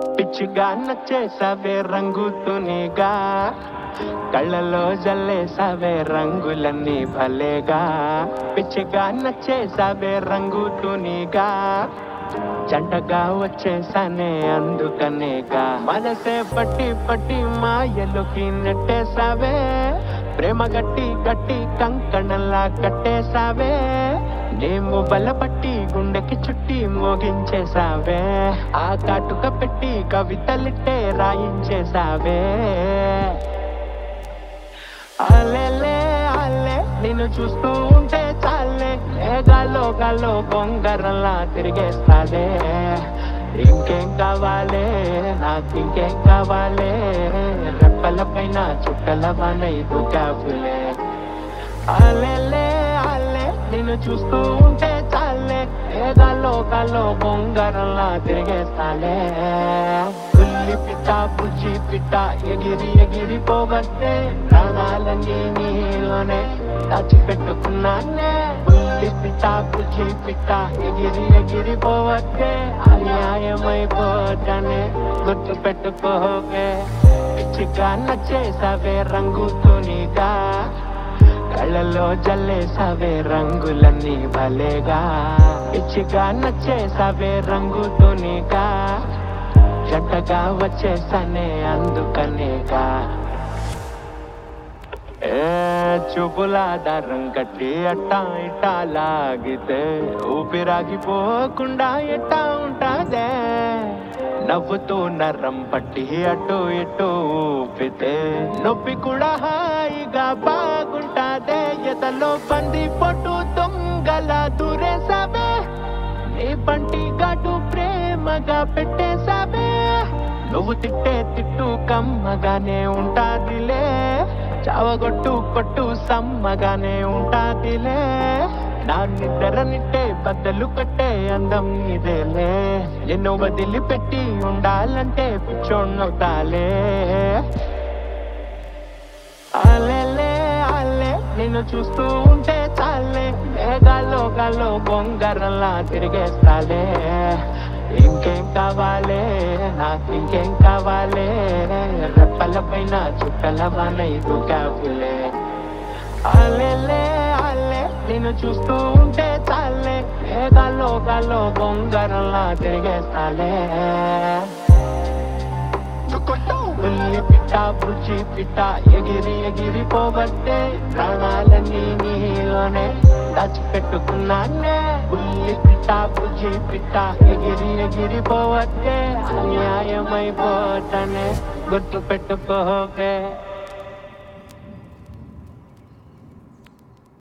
పిచ్చిగా నచ్చేసావే రంగుతునిగా కళ్ళలో జల్లేసావే రంగులన్నీ భలేగా పిచ్చిగా నచ్చేసావే రంగుతునిగా జంటగా వచ్చేసానే అందుకనేగా మనసే పట్టి పట్టి మాయలోకి నెట్టేసావే ప్రేమ గట్టి గట్టి కంకణంలా కట్టేసావే నేము బలపట్టి గుండెకి చుట్టి మోగించేసావే ఆ కాటుక పెట్టి కవితలిట్టే రాయించేసావే అలెలే అల్లే నిన్ను చూస్తూ ఉంటే చాలే గాలో గాలో బొంగరంలా తిరిగేస్తాలే ఇంకేం కావాలే నాకు ఇంకేం కావాలే రెప్పల పైన చుట్టల వనై దూకాపులే అలెలే అల్లే నిన్ను చూస్తూ ఉంటే చాలే గాలో గాలో బొంగరంలా తిరిగేస్తాలే పుల్లి పిట్ట బుజ్జి పిట్ట ఎగిరి ఎగిరి పోవస్తే ప్రాణాలన్నీ నీలోనే దాచిపెట్టుకున్నానే పుల్లి పిట్ట బుజ్జి పిట్ట ఎగిరి ఎగిరి పోవస్తే అన్యాయమైపోతానే గుర్తు పెట్టుకోవే పిచ్చిగా నచ్చేసావే రంగుతూనిగా కళ్ళలో జల్లేసావే రంగులన్నీ భలేగా పిచ్చిగా నచ్చేసావే రంగుతూనిగా జంటగా వచ్చేసానే అందుకనేగా ఏ చూపుల దారం కట్టి అట్టా ఇట్టా లాగితే ఊపిరాగిపోకుండా ఎట్టా ఉంటాదే నవ్వుతూ నర్రం పట్టి అటు ఇటు ఊపితే నొప్పి కూడా హాయిగా బాగుంటాదే ఎదలో పంది పొట్టు దొంగల దూరేసావే నీ పంటి ఘాటు ప్రేమగా పెట్టేసావే నువ్వు తిట్టే తిట్టు కమ్మగానే ఉంటాదిలే చావగొట్టు కొట్టు సమ్మగానే ఉంటాదిలే నా నిద్ర నిట్టే బద్దలు కట్టే అందం ఇదేలే నిన్ను వదిలిపెట్టి ఉండాలంటే పిచ్చోన్నవుతాలే అలెలే అల్లే నిన్ను చూస్తూ ఉంటే చాలే మేఘాల్లో గాల్లో బొంగరంలా తిరిగేస్తాలే ఇంకేం కావాలే నాకు ఇంకేం కావాలే రెప్పల పైన చుట్టల వనై దూకాపులే అలెలే అల్లే నిన్ను చూస్తూ ఉంటే చాలే మేఘాల్లో గాల్లో బొంగరంలా తిరిగేస్తాలే ఉల్లి పిట్ట బుజ్జి పిట్ట ఎగిరి ఎగిరి పోవట్టే ప్రాణాలన్నీ నీలోనే దాచిపెట్టుకున్నానే ఉల్లి పిట్ట బుజ్జి పిట్ట ఎగిరి ఎగిరి పోవట్టే అన్యాయమైపోతానే గుర్తు పెట్టుకోకే